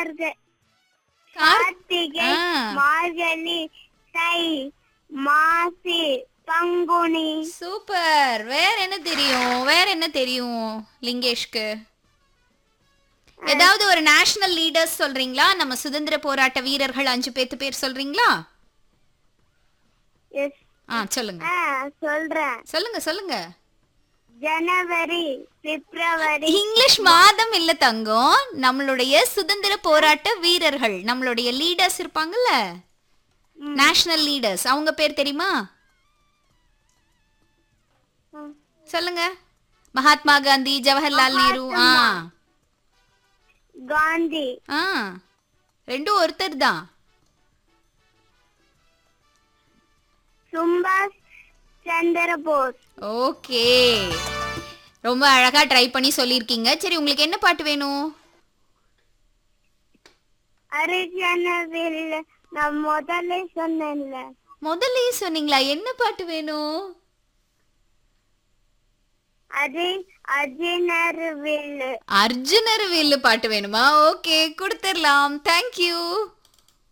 மார்க கார்- கார்த்திகை ஆ. மார்கழி தை மாசி பங்குனி சூப்பர் வேற என்ன தெரியும் வேற என்ன தெரியும் லிங்கேஷ்க்கு ஏதாவது ஒரு நேஷனல் லீடர்ஸ் சொல்றீங்களா நம்ம சுதந்திர போராட்ட வீரர்கள் அஞ்சு பேத்து பேர் சொல்றீங்களா எஸ் ஆ சொல்லுங்க ஆ சொல்றேன் சொல்லுங்க சொல்லுங்க ஜனவரி பிப்ரவரி இங்கிலீஷ் மாதம் இல்ல தங்கம் நம்மளுடைய சுதந்திர போராட்ட வீரர்கள் நம்மளுடைய லீடர்ஸ் இருப்பாங்கல்ல நேஷனல் லீடர்ஸ் அவங்க பேர் தெரியுமா ம். சொல்லுங்க மகாத்மா காந்தி ஜவஹர்லால் நேரு ஆ காந்தி ஆ ரெண்டும் ஒருத்தர் தான் சுபாஷ் சந்திர போஸ் ஓகே ரொம்ப அழகா ட்ரை பண்ணி சொல்லியிருக்கீங்க சரி உங்களுக்கு என்ன பாட்டு வேணும் அரிஜனவில் நான் முதல்ல சொன்னேன்ல முதல்லயே சொன்னீங்களா என்ன பாட்டு வேணும் அது அஜினர்வில் அர்ஜுனர் வில்லு பாட்டு வேணுமா ஓகே கொடுத்துடலாம் தேங்க்யூ